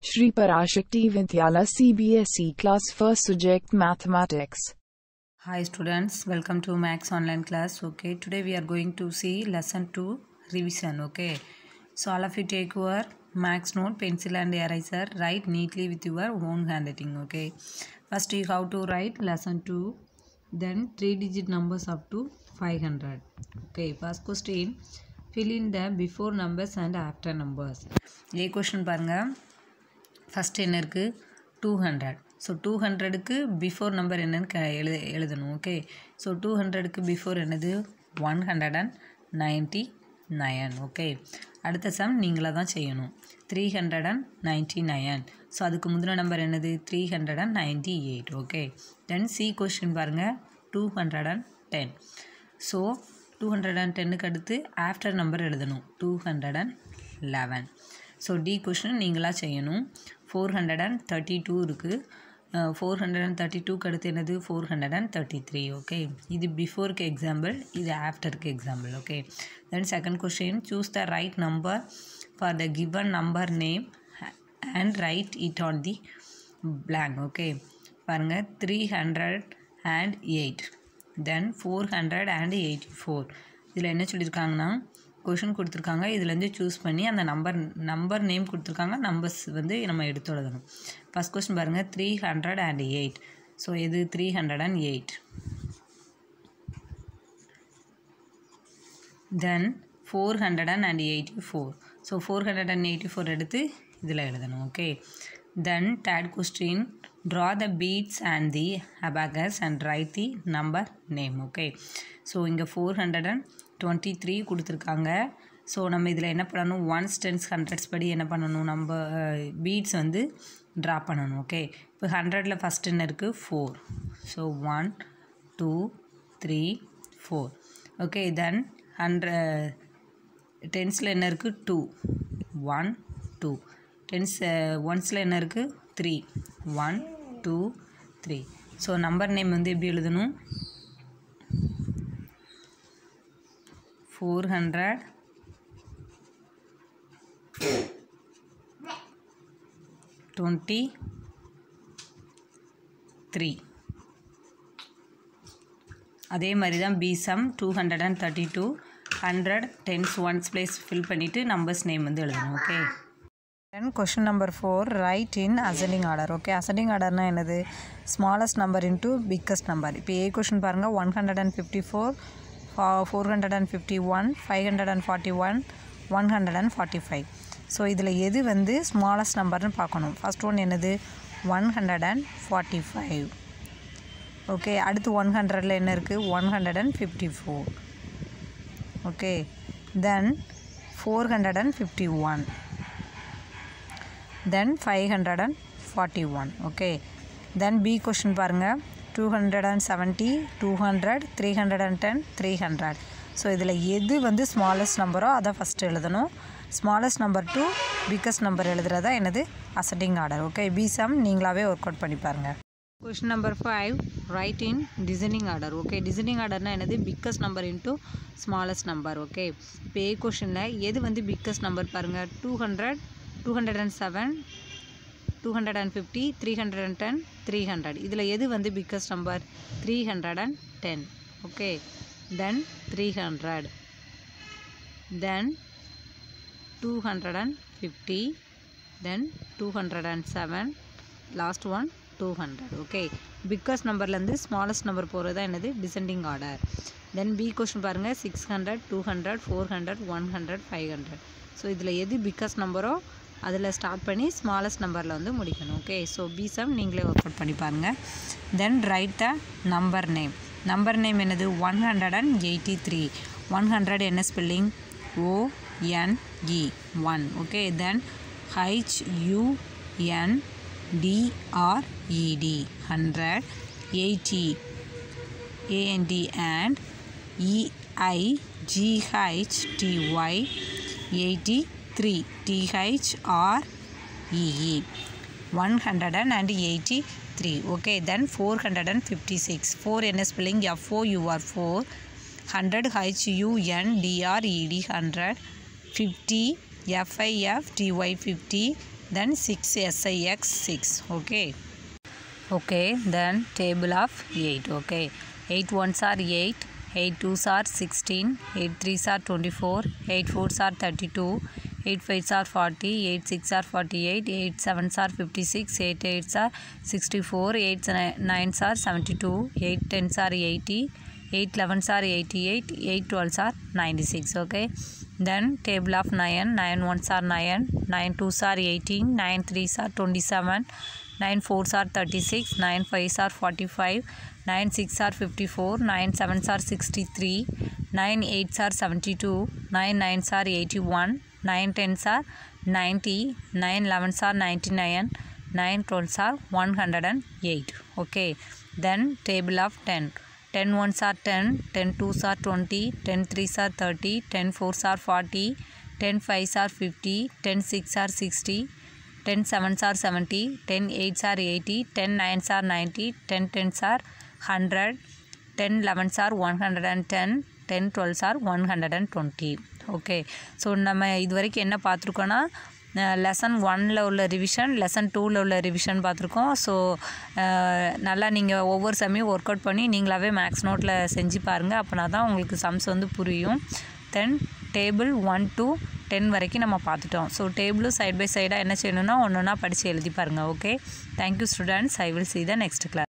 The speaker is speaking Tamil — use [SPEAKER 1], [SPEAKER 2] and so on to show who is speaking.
[SPEAKER 1] Shri Parashakti Vidyala CBSE Class 1st Subject Mathematics.
[SPEAKER 2] Hi students, welcome to Max online class. Okay, today we are going to see lesson 2 revision. Okay, so all of you take your Max note, pencil and eraser, write neatly with your own handwriting. Okay, first you have to write lesson 2, then 3 digit numbers up to 500. Okay, first question fill in the before numbers and after numbers. A question பாருங்க ஃபஸ்ட் என்ன இருக்குது டூ ஹண்ட்ரட் ஸோ டூ ஹண்ட்ரடுக்கு பிஃபோர் நம்பர் என்னன்னு க எழுத எழுதணும் ஓகே ஸோ டூ ஹண்ட்ரடுக்கு பிஃபோர் என்னது one hundred and ninety nine okay அடுத்த சம் நீங்களாக தான் செய்யணும் three hundred and ninety nine so அதுக்கு முந்தின நம்பர் என்னது three hundred and ninety eight okay then C question பாருங்கள் two hundred and ten so two hundred and டென்னுக்கு அடுத்து ஆஃப்டர் நம்பர் எழுதணும் two hundred and eleven so D question நீங்களாக செய்யணும் four hundred and thirty two இருக்குது ஃபோர் ஹண்ட்ரட் அண்ட் தேர்ட்டி டூக்கு அடுத்து என்னது four hundred and thirty three okay இது பிஃபோருக்கு எக்ஸாம்பிள் இது ஆஃப்டருக்கு example okay then second question choose the right number for the given number name and write it on the blank okay பாருங்கள் three hundred and eight then four hundred and eighty four இதில் என்ன சொல்லியிருக்காங்கன்னா கொஷின் கொடுத்துருக்காங்க இதுலேருந்து சூஸ் பண்ணி அந்த நம்பர் நம்பர் நேம் கொடுத்துருக்காங்க நம்பர்ஸ் வந்து நம்ம எடுத்து எழுதணும் ஃபஸ்ட் கொஸ்டின் பாருங்கள் three hundred and eight so இது three hundred and eight then four hundred and eighty four so four hundred and eighty four எடுத்து இதில் எழுதணும் okay then third question draw the beads and the abacus and write the number name okay so இங்கே four hundred and twenty three கொடுத்துருக்காங்க ஸோ நம்ம இதில் என்ன பண்ணணும் ஒன்ஸ் டென்ஸ் ஹண்ட்ரட்ஸ் படி என்ன பண்ணணும் நம்ம பீட்ஸ் வந்து ட்ரா பண்ணணும் ஓகே இப்போ ஹண்ட்ரடில் ஃபஸ்ட் என்ன இருக்குது four so one two three four okay then hundred டென்ஸில் என்ன இருக்குது டூ ஒன் டூ டென்ஸ் ஒன்ஸில் என்ன இருக்குது three one two three so number name வந்து எப்படி எழுதணும் ஃபோர் ஹண்ட்ரட் டுவெண்ட்டி த்ரீ அதே மாதிரி தான் பிசம் two hundred and thirty two hundred tens ones place fill பண்ணிவிட்டு நம்பர்ஸ் நேம் வந்து எழுதணும் okay then question number four write in ascending order okay ascending ஆர்டர்னால் என்னது smallest number into biggest number இப்போ ஏ கொஷின் பாருங்கள் one hundred and fifty four four hundred and fifty one five hundred and forty one one hundred and forty five so இதில் எது வந்து ஸ்மாலஸ்ட் நம்பர்னு பார்க்கணும் ஃபஸ்ட் ஒன் என்னது one hundred and forty five okay அடுத்து ஒன் ஹண்ட்ரடில் என்ன இருக்குது one hundred and fifty four okay then four hundred and fifty one then five hundred and forty one okay then B question பாருங்கள் two hundred and seventy two hundred three hundred and ten three hundred so இதில் எது வந்து ஸ்மாலஸ்ட் நம்பரோ அதை ஃபஸ்ட்டு எழுதணும் smallest number to biggest number எழுதுறதா என்னது ascending order okay B sum நீங்களாகவே ஒர்க் அவுட் பண்ணி பாருங்கள் question number five write in descending order okay descending ஆர்டர்னா என்னது biggest number into smallest number okay இப்போ ஏ கொஷனில் எது வந்து பிக்கஸ்ட் நம்பர் பாருங்கள் two hundred two hundred and seven two hundred and fifty three hundred and ten three hundred இதில் எது வந்து biggest number three hundred and ten okay then three hundred then two hundred and fifty then two hundred and seven last one two hundred okay biggest நம்பர்லேருந்து ஸ்மாலஸ்ட் நம்பர் போகிறது தான் என்னது descending order then B question பாருங்கள் six hundred two hundred four hundred one hundred five hundred so இதில் எது பிக்கஸ்ட் நம்பரோ அதில் ஸ்டார்ட் பண்ணி ஸ்மாலஸ்ட் நம்பரில் வந்து முடிக்கணும் ஓகே ஸோ பி சம் நீங்களே ஒர்க் அவுட் பண்ணி பாருங்கள் then write the number name number name என்னது one hundred and eighty three one hundred என்ன spelling O NE one okay then H UN DRED hundred eighty AND and EIGHTY eighty three THREE one hundred and eighty three okay then four hundred and fifty six four என்ன spelling FO UR four hundred HUN DRED hundred fifty FIF dy fifty then 6 SIX 6 okay okay then table of 8 okay 8 ones are 8 8 twos are 16 8 threes are 24 8 fours are 32 8 fives are 40 8 six are 48 8 sevens are 56 8 eights are 64 8 ni- nines are 72 8 tens are 80 8 elevens are 88 8 twelves are 96 okay then table of 9 9 ones are 9 9 twos are 18 9 threes are 27 9 fours are 36 9 fives are 45 9 6 are 54 9 sevens are 63 9 eights are 72 9 nines are 81 9 tens are 90 9 elevens are 99 9 twelves are 108 okay then table of 10 10 ones are 10 10 twos are 20 10 threes are 30 10 fours are 40 10 fives are 50 10 six are 60 10 sevens are 70 10 eights are 80 10 nines are 90 10 tens are 100 10 11s are 110 10 12s are 120 okay so நம்ம இது வரைக்கும் என்ன பார்த்துருக்கோன்னா லெசன் ஒனில் உள்ள ரிவிஷன் லெசன் டூவில் உள்ள ரிவிஷன் பார்த்துருக்கோம் ஸோ நல்லா நீங்கள் ஒவ்வொரு சமயம் ஒர்க் அவுட் பண்ணி நீங்களாவே மேக்ஸ் நோட்டில் செஞ்சு பாருங்கள் அப்படின்னா தான் உங்களுக்கு சம்ஸ் வந்து புரியும் then table one to ten வரைக்கும் நம்ம பார்த்துட்டோம் ஸோ டேபிளும் சைட் பை சைடாக என்ன செய்யணும்னா ஒன்று ஒன்றா படித்து எழுதி பாருங்கள் okay thank you students I will see the next class